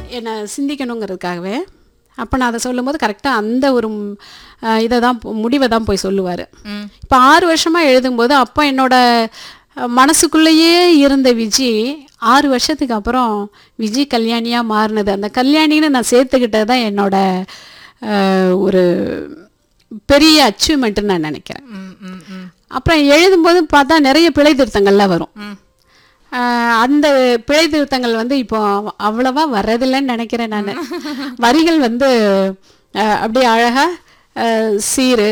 என்னை சிந்திக்கணுங்கிறதுக்காகவே அப்போ நான் அதை சொல்லும்போது கரெக்டாக அந்த ஒரு இதை தான் முடிவை தான் போய் சொல்லுவார் ம் இப்போ ஆறு வருஷமாக எழுதும்போது அப்போ என்னோட அஹ், மனசுக்குள்ளேயே இருந்த விஜி ஆறு வருஷத்துக்கு அப்புறம் விஜி கல்யாணியாக மாறினது அந்த கல்யாணின்னு நான் சேர்த்துக்கிட்டது தான் என்னோட அஹ், ஒரு பெரிய அச்சீவ்மெண்ட்டுன்னு நான் நினைக்கிறேன் ம் ம் ம் அப்புறம் எழுதும்போது பார்த்தா நிறைய பிழை திருத்தங்கள்லாம் வரும் ம் ஆஹ் அந்த பிழை திருத்தங்கள் வந்து இப்போ அவ்வளவா வர்றதில்லைன்னு நினைக்கிறேன் நான் வரிகள் வந்து ஆஹ் அப்படியே அழகா ஆஹ் சீரு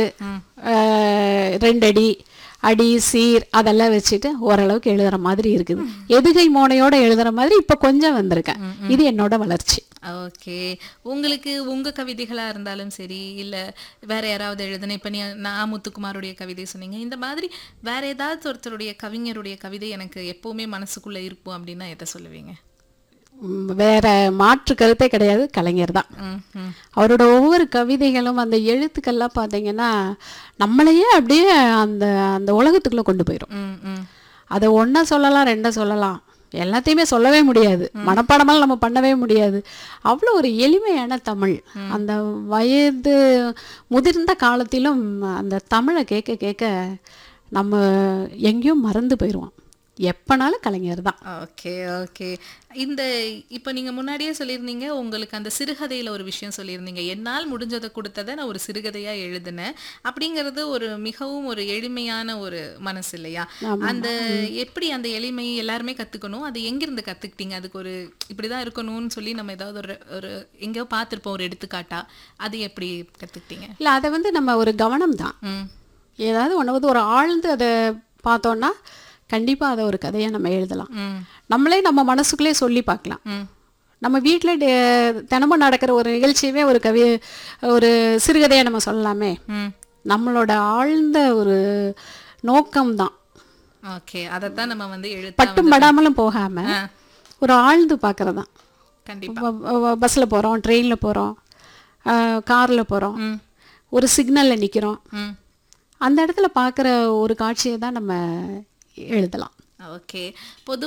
ஆஹ் ரெண்டடி அடி சீர் அதெல்லாம் வச்சுட்டு ஓரளவுக்கு எழுதுற மாதிரி இருக்குது எதுகை மோனையோட எழுதுற மாதிரி இப்போ கொஞ்சம் வந்திருக்கேன் இது என்னோட வளர்ச்சி ஓகே உங்களுக்கு உங்க கவிதைகளா இருந்தாலும் சரி இல்ல வேற யாராவது எழுதுன இப்ப நீ நான் முத்துக்குமாருடைய கவிதை சொன்னீங்க இந்த மாதிரி வேற ஏதாவது ஒருத்தருடைய கவிஞருடைய கவிதை எனக்கு எப்பவுமே மனசுக்குள்ள இருக்கும் அப்படின்னா எதை சொல்லுவீங்க உம் வேற மாற்று கருத்தே கிடையாது கலைஞர் தான் ம் ம் அவரோட ஒவ்வொரு கவிதைகளும் அந்த எழுத்துக்கள்லாம் பார்த்தீங்கன்னா நம்மளையே அப்படியே அந்த அந்த உலகத்துக்குள்ளே கொண்டு போயிடும் ம் ம் அதை ஒன்றா சொல்லலாம் ரெண்டா சொல்லலாம் எல்லாத்தையுமே சொல்லவே முடியாது மனப்பாடமெல்லாம் நம்ம பண்ணவே முடியாது அவ்வளோ ஒரு எளிமையான தமிழ் அந்த வயது முதிர்ந்த காலத்திலும் அந்த தமிழை கேட்க கேட்க நம்ம எங்கேயும் மறந்து போயிடுவோம் எப்பனாலும் கலைஞர் தான் ஓகே ஓகே இந்த இப்போ நீங்க முன்னாடியே சொல்லியிருந்தீங்க உங்களுக்கு அந்த சிறுகதையில ஒரு விஷயம் சொல்லியிருந்தீங்க என்னால் முடிஞ்சதை கொடுத்ததை நான் ஒரு சிறுகதையா எழுதினேன் அப்படிங்கிறது ஒரு மிகவும் ஒரு எளிமையான ஒரு மனசு இல்லையா அந்த எப்படி அந்த எளிமை எல்லாருமே கத்துக்கணும் அது எங்கிருந்து கத்துக்கிட்டீங்க அதுக்கு ஒரு இப்படிதான் இருக்கணும்னு சொல்லி நம்ம ஏதாவது ஒரு ஒரு எங்கேயோ பார்த்திருப்போம் ஒரு எடுத்துக்காட்டா அது எப்படி கத்துக்கிட்டீங்க இல்லை அதை வந்து நம்ம ஒரு கவனம் தான் ம் ஏதாவது ஒன்று வந்து ஒரு ஆழ்ந்து அதை பார்த்தோன்னா கண்டிப்பாக அதை ஒரு கதையை நம்ம எழுதலாம் ம் நம்மளே நம்ம மனசுக்குள்ளே சொல்லி பார்க்கலாம் ம் நம்ம வீட்டில் தினமும் நடக்கிற ஒரு நிகழ்ச்சியவே ஒரு கவி ஒரு சிறுகதையை நம்ம சொல்லலாமே ம் நம்மளோட ஆழ்ந்த ஒரு நோக்கம்தான் ஓகே அதைத்தான் நம்ம வந்து எழுத்தா பட்டும் படாமலும் போகாம ஆ, ஒரு ஆழ்ந்து பார்க்கறது தான் கண்டிப்பா பஸ்ஸில் போகிறோம் ட்ரெயினில் போகிறோம் காரில் போகிறோம் ம் ஒரு சிக்னலில் நிற்கிறோம் ம் அந்த இடத்துல பார்க்குற ஒரு காட்சியை தான் நம்ம எழுதலாம் ஓகே பொது